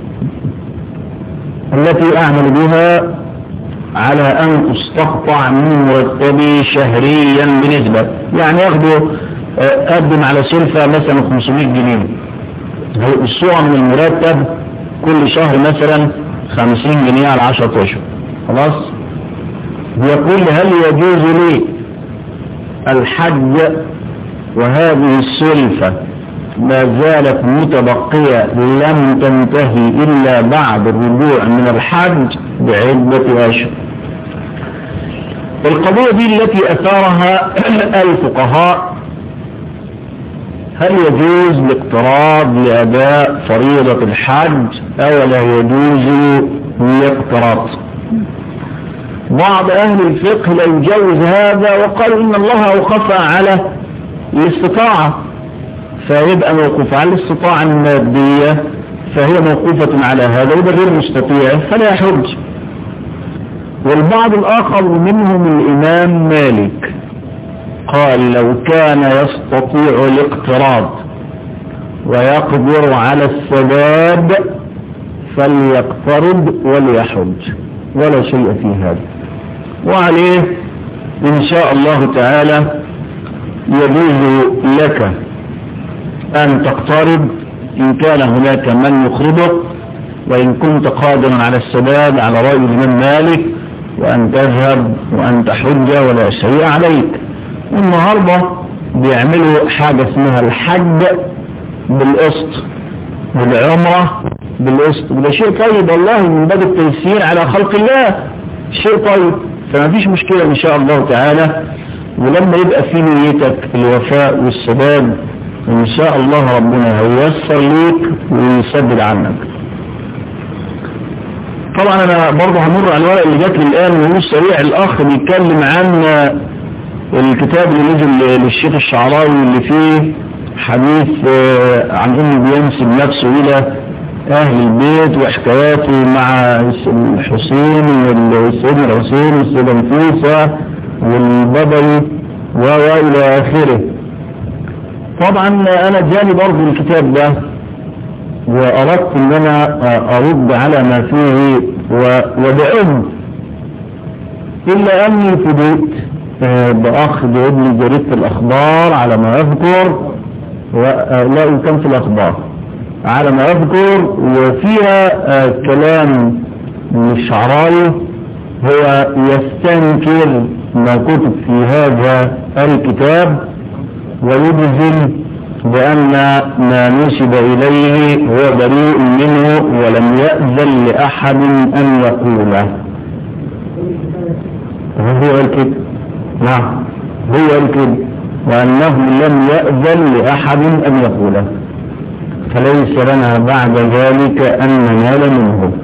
التي أعمل بها على أن تستقطع من مرتبي شهريا بنسبة يعني ياخدوا أقدم على سلفة مثلا 500 جنيه الصورة من المرتب كل شهر مثلا 50 جنيه على 10 أشهر خلاص يقول هل يجوز لي الحج وهذه السلفة ما زالت متبقية لم تنتهي إلا بعد الرجوع من الحج بعدة أشهر القضية دي التي أثارها الفقهاء هل يجوز الاقتراض لأداء فريضة الحج أو لا يجوز الاقتراض بعض أهل الفقه لا يجوز هذا وقال إن الله أوقف على الاستطاعة فيبقى موقوف على الاستطاعة المادية فهي موقوفة على هذا وده غير مستطيع فلا يحج والبعض الآخر منهم الإمام مالك قال لو كان يستطيع الاقتراض ويقدر على السداد فليقترض وليحج ولا شيء في هذا وعليه إن شاء الله تعالى يجوز لك أن تقترض إن كان هناك من يقرضك وإن كنت قادرا على السداد على رأي الإمام مالك وأن تذهب وأن تحج ولا شيء عليك والنهاردة بيعملوا حاجة اسمها الحج بالقسط والعمرة بالقسط وده شيء طيب والله من باب التيسير على خلق الله شيء طيب فما فيش مشكلة إن شاء الله تعالى ولما يبقى في نيتك الوفاء والسداد إن شاء الله ربنا هيسر ليك ويسدد عنك طبعا أنا برضه همر على الورق اللي جات لي الآن ومش سريع الأخ بيتكلم عن الكتاب اللي نزل للشيخ الشعراوي اللي فيه حديث عن انه بينسب نفسه الى اهل البيت وحكاياته مع الحسين والسيدنا الحسين والسيدة نفيسة والبدوي والى اخره طبعا انا جاني برضو الكتاب ده واردت ان انا ارد على ما فيه وبعلم الا اني فديت باخذ ابن جريدة الاخبار على ما اذكر ولا كان في الاخبار على ما اذكر وفيها كلام من الشعراوي هو يستنكر ما كتب في هذا الكتاب ويجزم بأن ما نسب إليه هو بريء منه ولم يأذن لأحد أن يقوله هو الكذب نعم هو الكذب وأنه لم يأذن لأحد أن يقوله فليس لنا بعد ذلك أن ننال منه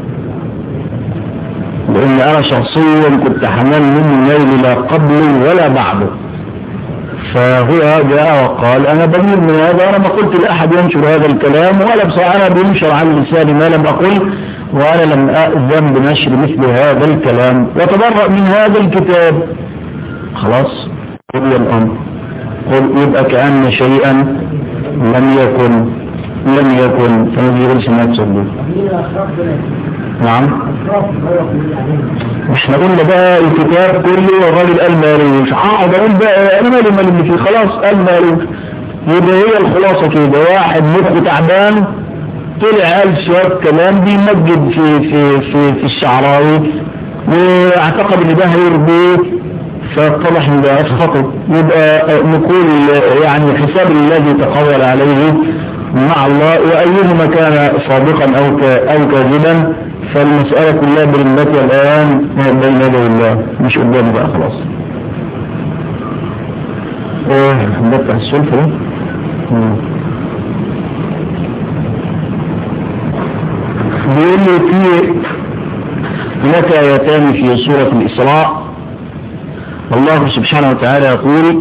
لأن أنا شخصيا كنت حمل منه نيل لا قبل ولا بعده فهو جاء وقال أنا بميل من هذا أنا ما قلت لأحد ينشر هذا الكلام ولا بصراحة أنا بينشر عن لساني ما لم أقل وأنا لم أأذن بنشر مثل هذا الكلام وتبرأ من هذا الكتاب خلاص قضي الأمر قل يبقى كأن شيئا لم يكن لم يكن فما بيقولش ما تصلي نعم احنا قلنا بقى الكتاب كله والراجل قال مالوش اقعد اقول بقى انا مالي مالي اللي فيه خلاص قال مالوش يبقى هي الخلاصه كده واحد مخه تعبان طلع قال شويه كلام بيمجد في في في في الشعراوي واعتقد ان ده هيربيه فاتضح ان ده خطب يبقى نقول يعني الحساب الذي تقول عليه مع الله وايهما كان صادقا او او كاذبا فالمسألة كلها برمتها الآن بين يدي الله مش قدامي بقى خلاص ايه ده بتاع السلفة ده بيقول لي في هناك آيتان في سورة الإسراء الله سبحانه وتعالى يقول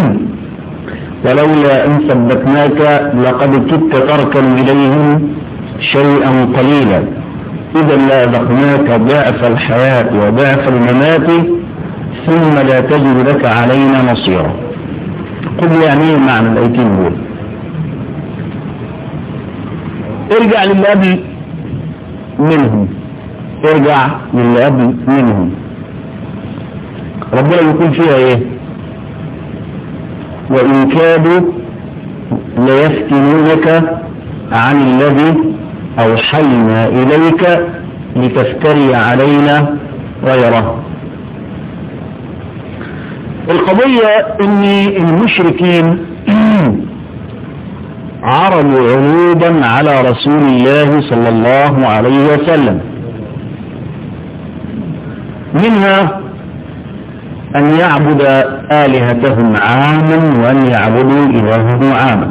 ولولا أن ثبتناك لقد كدت تركن إليهم شيئا قليلا إذا لأذقناك ضعف الحياة وضعف الممات ثم لا تجد لك علينا نصيرا قل يعني معنى الأيتين دول ارجع للي قبل منهم ارجع للي قبل منهم ربنا يقول فيها ايه وإن كادوا ليفتنونك عن الذي أوحينا إليك لتفتري علينا غيره القضية ان المشركين عرضوا عروضا على رسول الله صلى الله عليه وسلم منها أن يعبد آلهتهم عاما وأن يعبدوا إلههم عاما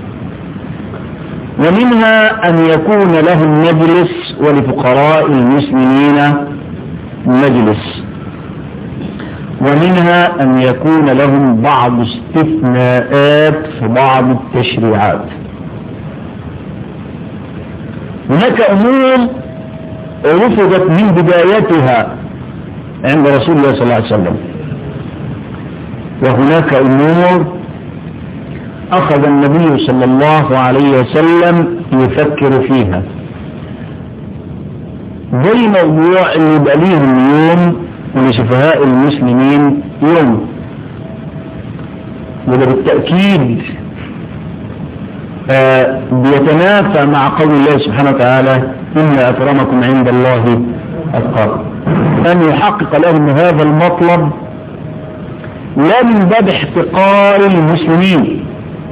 ومنها أن يكون لهم مجلس ولفقراء المسلمين مجلس ومنها أن يكون لهم بعض استثناءات في بعض التشريعات هناك أمور رفضت من بدايتها عند رسول الله صلى الله عليه وسلم وهناك أمور أخذ النبي صلى الله عليه وسلم يفكر فيها زي موضوع اللي يبقى ليهم يوم ولسفهاء المسلمين يوم وده بالتأكيد آه بيتنافى مع قول الله سبحانه وتعالى إن أكرمكم عند الله أتقاكم أن يحقق لهم هذا المطلب لا من باب احتقار المسلمين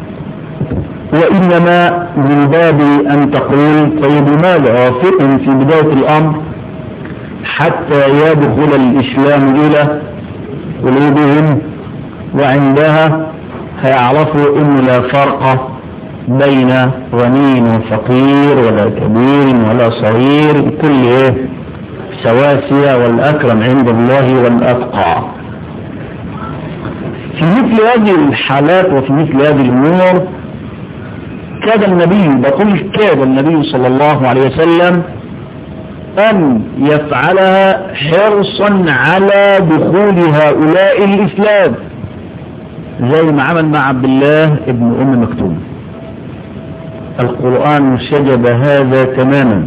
وإنما من باب أن تقول طيب لماذا وافق في بداية الأمر حتى يدخل الإسلام إلى قلوبهم وعندها هيعرفوا أن لا فرق بين غني وفقير ولا كبير ولا صغير كل إيه سواسية والأكرم عند الله والأتقى في مثل هذه الحالات وفي مثل هذه الأمور كاد النبي بقول كاد النبي صلى الله عليه وسلم أن يفعلها حرصا على دخول هؤلاء الإسلام زي ما عمل مع عبد الله ابن أم مكتوم القرآن سجد هذا تماما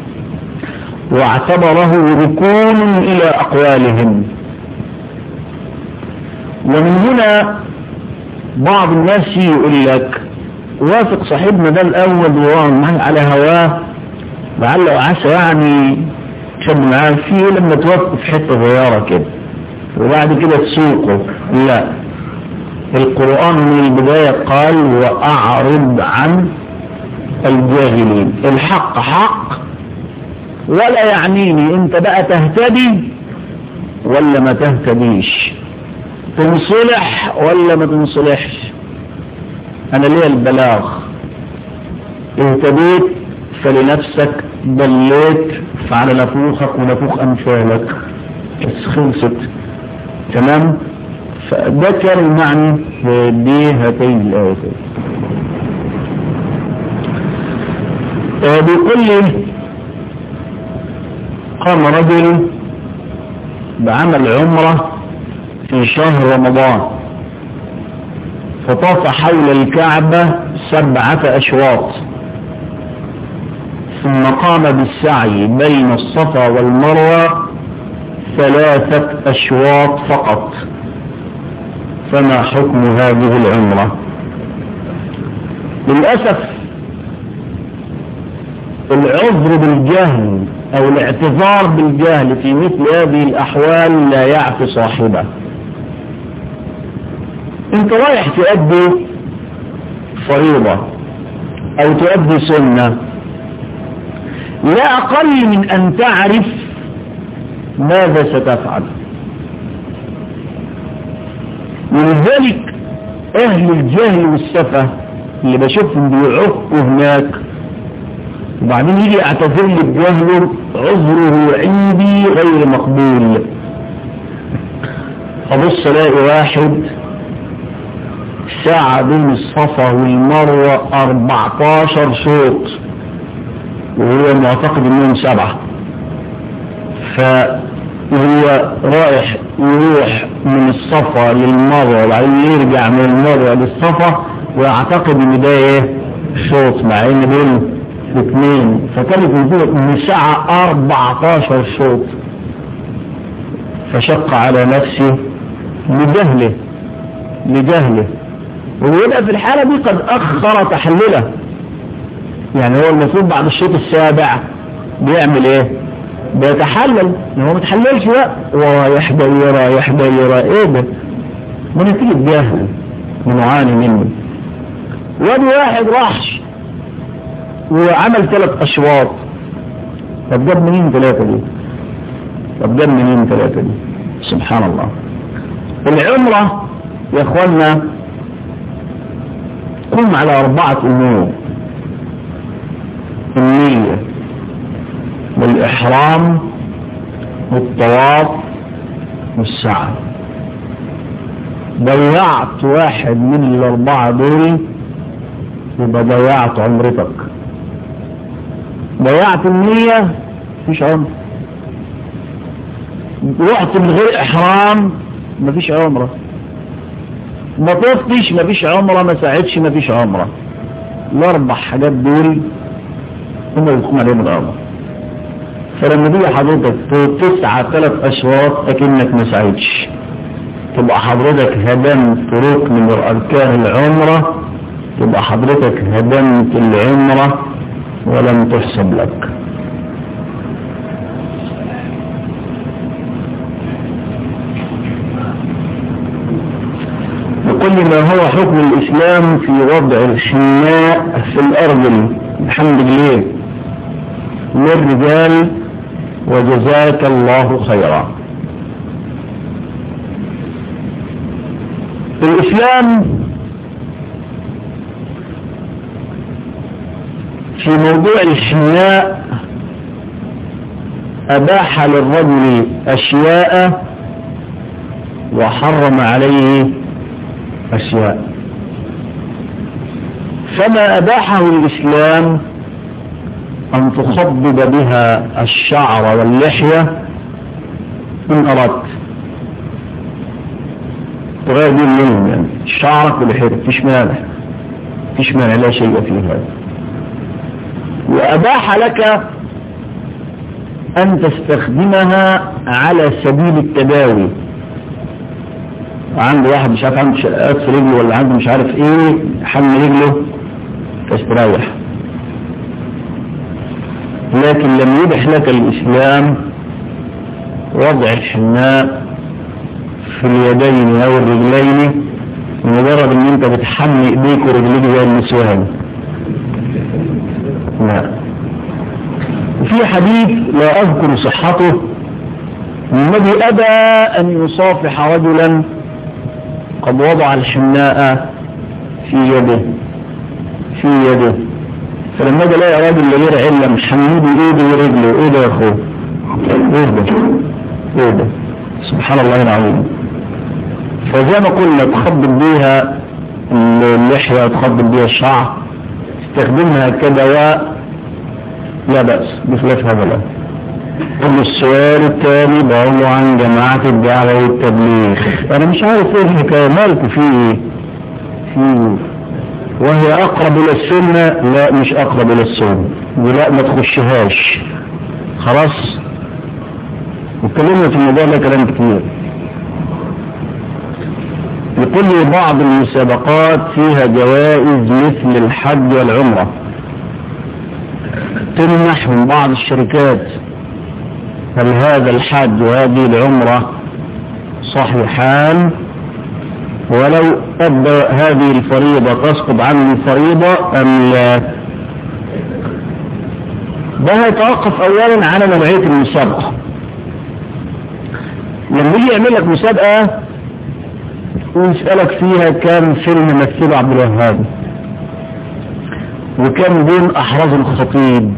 واعتبره ركون إلى أقوالهم ومن هنا بعض الناس يقول لك وافق صاحبنا ده الأول وهو على هواه لعل وعسى يعني شد معاه فيه لما توقف في حته صغيره كده وبعد كده تسوقه لا القرآن من البداية قال وأعرض عن الجاهلين الحق حق ولا يعنيني انت بقى تهتدي ولا ما تهتديش تنصلح ولا ما تنصلحش انا ليا البلاغ اهتديت فلنفسك ضليت فعلى نفوخك ونفوخ امثالك بس خلصت تمام فده كان المعني بهاتين الايتين آه بيقول لي قام رجل بعمل عمره في شهر رمضان فطاف حول الكعبة سبعة أشواط ثم قام بالسعي بين الصفا والمروة ثلاثة أشواط فقط فما حكم هذه العمرة للأسف العذر بالجهل او الاعتذار بالجهل في مثل هذه الاحوال لا يعفي صاحبه انت رايح تؤدي فريضة او تؤدي سنة لا اقل من ان تعرف ماذا ستفعل ولذلك اهل الجهل والسفة اللي بشوفهم بيعقوا هناك وبعدين يجي يعتذر لي بجهله عذره عندي غير مقبول ابص الاقي واحد ساعة بين الصفا والمروة 14 شوط وهو معتقد انهم سبعة فهو رايح يروح من الصفا للمروة وبعدين يرجع من المروة للصفا ويعتقد ان ده ايه شوط مع ان دول اثنين فكانت الفوق من الساعة 14 شوط فشق على نفسه لجهله لجهله ويبقى في الحالة دي قد أخر تحلله يعني هو المفروض بعد الشوط السابع بيعمل ايه بيتحلل هو ما تحللش بقى ورايح جاي رايح جاي رايح ايه ده من نتيجة جهل ونعاني منه وادي واحد راحش وعمل ثلاث اشواط طب جاب منين ثلاثة دي طب جاب منين ثلاثة دي سبحان الله العمرة يا اخوانا قم على اربعة امور النية والاحرام والطواف والسعي ضيعت واحد من الاربعة دول يبقى ضيعت عمرتك ضيعت النية مفيش عمر رحت من غير احرام مفيش عمرة ما طفتش مفيش عمرة ما ساعدش مفيش عمرة الاربع حاجات دول هم اللي بتقوم عليهم الامر فلما تيجي حضرتك تسعى ثلاث اشواط اكنك ما ساعدش تبقى حضرتك هدمت ركن من اركان العمره تبقى حضرتك هدمت العمره ولم تحسب لك وكل ما هو حكم الإسلام في وضع الحناء في الأرجل الحمد لله للرجال وجزاك الله خيرا الإسلام في موضوع الحناء أباح للرجل أشياء وحرم عليه أشياء فما أباحه الإسلام أن تخضب بها الشعر واللحية إن أردت تغير دي اللون يعني شعرك ولحيتك فيش مانع فيش مانع لا شيء في هذا وأباح لك أن تستخدمها على سبيل التداوي عنده واحد مش عارف عنده شقات في رجله ولا عنده مش عارف ايه حمل رجله تستريح لكن لم يبح لك الإسلام وضع الحناء في اليدين أو الرجلين مجرد ان انت بتحمي ايديك ورجليك زي النسوان لا وفي حديث لا اذكر صحته النبي ابى ان يصافح رجلا قد وضع الحناء في يده في يده فلما جاء لقى راجل غير علم محمد ايده ورجله ايه ده يا اخوه ايه ده ايه ده سبحان الله العظيم فزي ما قلنا تخبط بيها اللحية وتخبط بيها الشعر تستخدمها كدواء لا بأس بخلاف هذا لا أما السؤال الثاني بقوله عن جماعة الدعوة والتبليغ أنا مش عارف إيه الحكاية مالكوا في إيه؟ في وهي أقرب إلى السنة لا مش أقرب إلى السنة ولا ما تخشهاش خلاص واتكلمنا في الموضوع ده كلام كتير لكل بعض المسابقات فيها جوائز مثل الحج والعمرة تمنح من بعض الشركات هل هذا الحج وهذه العمرة صحيحان ولو أدى هذه الفريضة تسقط عنه الفريضة أم لا ده هيتوقف أولا على نوعية المسابقة لما يجي يعمل لك مسابقة ويسألك فيها كم فيلم مثله عبد الوهاب وكم دين أحرز الخطيب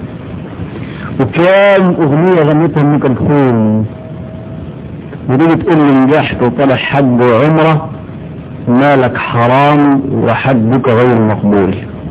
وكم أغنية غنيتها ام كلثوم ودي تقول لي نجحت وطلع حج وعمرة مالك حرام وحجك غير مقبول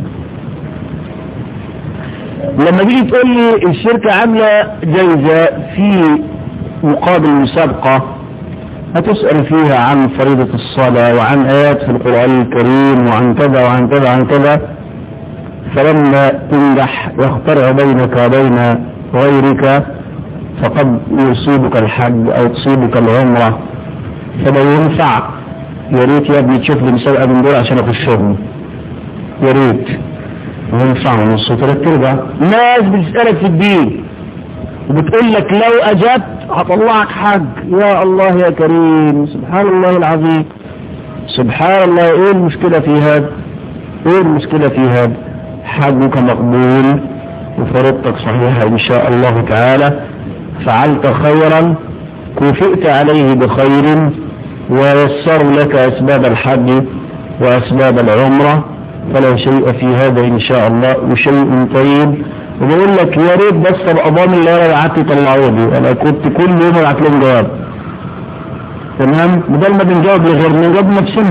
لما تيجي تقول لي الشركة عاملة جايزة في مقابل مسابقة هتسأل فيها عن فريضة الصلاة وعن آيات في القرآن الكريم وعن كذا وعن كذا وعن كذا فلما تنجح يخترع بينك وبين غيرك فقد يصيبك الحج او تصيبك العمرة فده ينفع يا ريت يا ابني تشوف لي مسابقة من دول عشان اخشهم يا ريت ينفع نص ثلاث ارباع ناس بتسألك في الدين وبتقول لك لو اجبت هطلعك حج يا الله يا كريم سبحان الله العظيم سبحان الله ايه المشكلة في هذا ايه المشكلة في هذا حجك مقبول وفرضتك صحيحة ان شاء الله تعالى فعلت خيرا كفئت عليه بخير ويسر لك اسباب الحج واسباب العمرة فلا شيء في هذا ان شاء الله وشيء طيب وبقول لك يا ريت بس الأضام اللي انا قعدت يطلعوا لي انا كنت كل يوم ابعت لهم جواب تمام بدل ما بنجاوب لغيرنا نجاوب نفسنا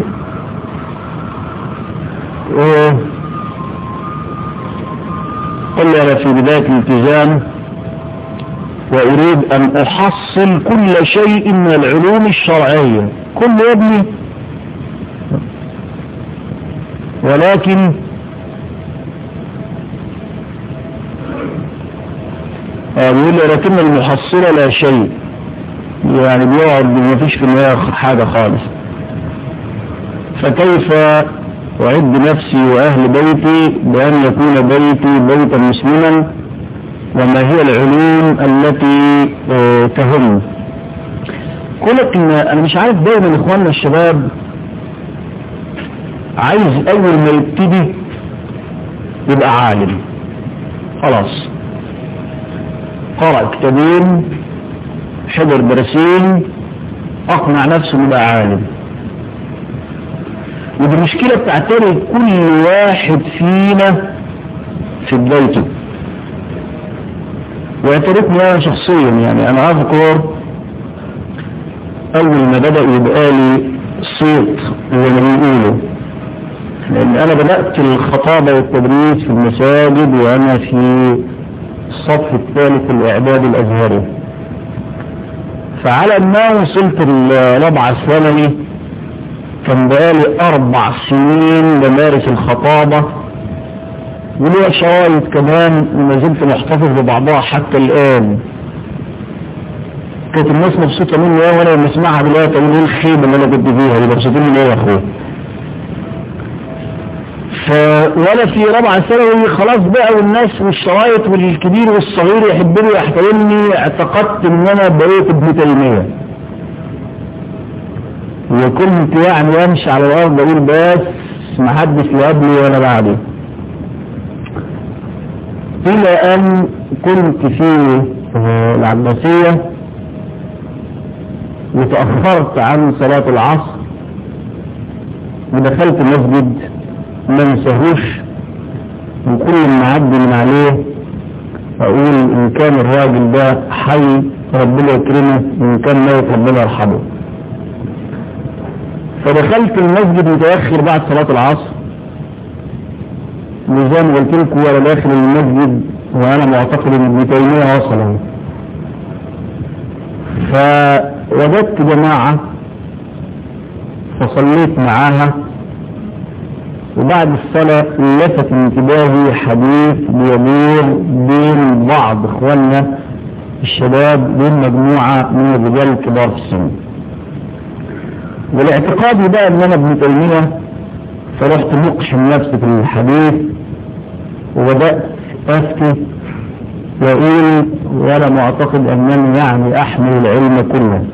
قل لي انا في بداية الالتزام واريد ان احصل كل شيء من العلوم الشرعية كل يا ابني ولكن بيقول لي لكن المحصلة لا شيء يعني بيقعد ما فيش في النهاية حاجة خالص فكيف أعد نفسي وأهل بيتي بأن يكون بيتي بيتا مسلما وما هي العلوم التي اه تهم كلك أنا مش عارف دايما إخواننا الشباب عايز أول ما يبتدي يبقى عالم خلاص قرأ كتابين حضر درسين أقنع نفسه انه بقى عالم ودي المشكلة بتعتري كل واحد فينا في بدايته واعترفني أنا شخصيا يعني أنا أذكر أول ما بدأ يبقى لي صوت زي ما بيقولوا لأن أنا بدأت الخطابة والتدريس في المساجد وأنا في الصف الثالث الإعداد الأزهري فعلى ما وصلت الرابعة الثانوي كان بقالي أربع سنين بمارس الخطابة وليا شوايط كمان وما زلت محتفظ ببعضها حتى الآن كانت الناس مبسوطة مني ايه وانا لما اسمعها دلوقتي اقول ايه الخيبة اللي انا كنت فيها دي مبسوطين مني ايه يا اخويا ف وانا في رابعه ثانوي خلاص بقى والناس والشرايط والكبير والصغير يحبني ويحترمني اعتقدت ان انا بقيت ابن تيميه وكنت يعني امشي على الارض اقول بس ما حدش لا قبلي ولا بعدي الى ان كنت في العباسيه وتاخرت عن صلاه العصر ودخلت المسجد ما انساهوش وكل ما اعدي من عليه اقول ان كان الراجل ده حي ربنا يكرمه وان كان ميت ربنا يرحمه فدخلت المسجد متاخر بعد صلاه العصر وزي ما قلت لكم وانا داخل المسجد وانا معتقد ان ابن تيميه وصل اهو فوجدت جماعه فصليت معاها وبعد الصلاة لفت انتباهي حديث بيدور بين بعض اخواننا الشباب بين مجموعة من الرجال الكبار في السن والاعتقاد بقى ان انا ابن تيمية فرحت مقحم نفسي في الحديث وبدأت افتي يقول ولا معتقد أنني يعني أحمل العلم كله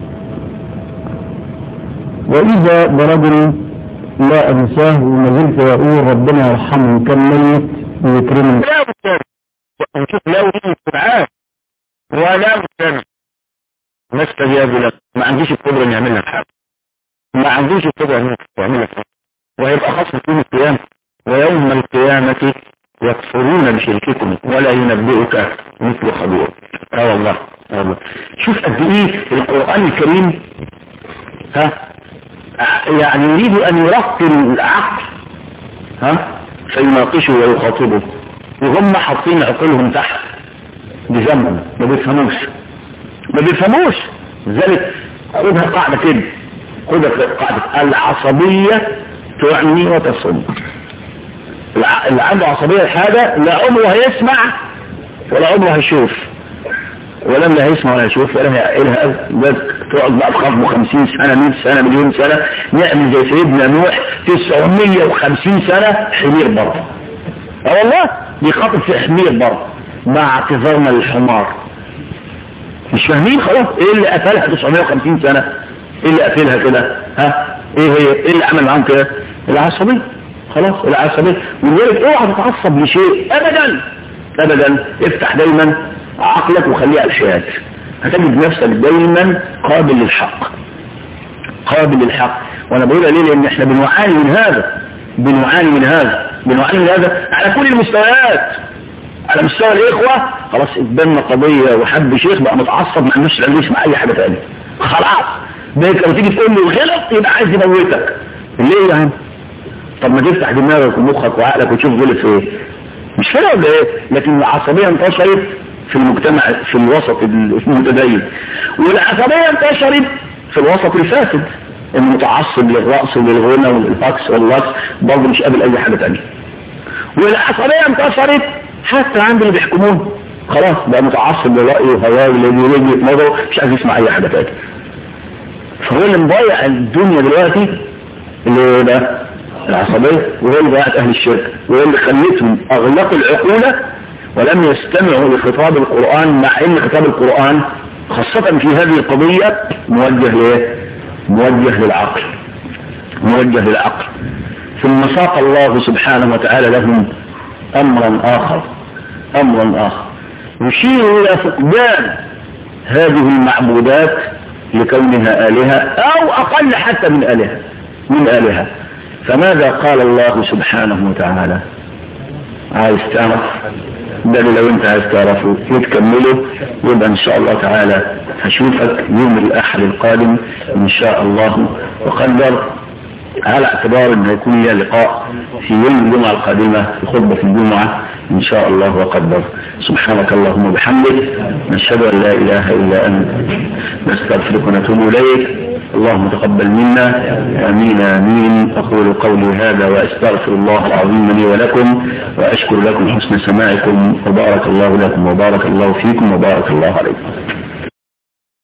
وإذا برجل لا أنساه وما زلت يقول ربنا يرحمه كان ميت ويكرمه نشوف لو سبعات ولا سنة ما استجاب له ما عنديش القدرة ان يعمل لك حاجة ما عنديش القدرة ان يعمل لك حاجة وهيبقى خاص يوم القيامة ويوم القيامة يكفرون بشرككم ولا ينبئك مثل خبير اه والله اه والله شوف قد ايه القرآن الكريم ها يعني يريد ان يرقي العقل ها فيناقشه ويخاطبه وهم حاطين عقولهم تحت بزمن ما بيفهموش ما بيفهموش لذلك خدها قاعدة كده خدها قاعدة العصبية تعني وتصم اللي عنده عصبية الحاجة لا عمره هيسمع ولا عمره هيشوف ولا لا هيسمع ولا هيشوف ولا هيعقلها تقعد بقى تخاطبه 50 سنة 100 سنة مليون سنة نعمل زي سيدنا نوح 950 سنة حمير برضه اه والله بيخاطب في حمير برضه مع اعتذارنا للحمار مش فاهمين خلاص ايه اللي قتلها 950 سنة ايه اللي قتلها كده ها ايه هي ايه اللي عمل معاهم كده العصبية خلاص العصبية ولذلك اوعى تتعصب لشيء ابدا ابدا افتح دايما عقلك وخليه ارشاد هتجد نفسك دايما قابل للحق قابل للحق وانا بقولها ليه لان احنا بنعاني من هذا بنعاني من هذا بنعاني من هذا على كل المستويات على مستوى الاخوة خلاص اتبنى قضية وحب شيخ بقى متعصب ما عندوش لا يسمع اي حاجة تانية خلاص بقيت لو تيجي تقول له غلط يبقى عايز يموتك ليه يا عم طب ما تفتح دماغك ومخك وعقلك وتشوف غلط في ايه مش كده ولا ايه لكن العصبية انتشرت في المجتمع في الوسط المتدين والعصبية انتشرت في الوسط الفاسد المتعصب للرقص وللغنى والفاكس واللكس برضه مش قابل اي حاجة تانية والعصبية انتشرت حتى عند اللي بيحكمون خلاص بقى متعصب لرأيه وهواه والذي وجهة نظره مش عايز يسمع اي حاجة تانية فهو اللي مضيع الدنيا دلوقتي اللي ده العصبية وهو اللي ضيعت اهل الشرك وهو اللي خلتهم اغلقوا العقولة ولم يستمعوا لخطاب القرآن مع ان خطاب القرآن خاصة في هذه القضية موجه ليه موجه للعقل موجه للعقل ثم ساق الله سبحانه وتعالى لهم امرا اخر امرا اخر يشير الى فقدان هذه المعبودات لكونها آلهة او اقل حتى من آلهة من آلهة فماذا قال الله سبحانه وتعالى عايز تعرف ده لو انت عايز تعرفه وتكمله يبقى ان شاء الله تعالى هشوفك يوم الاحد القادم ان شاء الله وقدر على اعتبار ان يكون لي لقاء في يوم الجمعة القادمة في خطبة الجمعة ان شاء الله وقدر سبحانك اللهم وبحمدك نشهد ان لا اله الا انت نستغفرك ونتوب اليك اللهم تقبل منا امين امين اقول قولي هذا واستغفر الله العظيم لي ولكم واشكر لكم حسن سماعكم وبارك الله لكم وبارك الله فيكم وبارك الله عليكم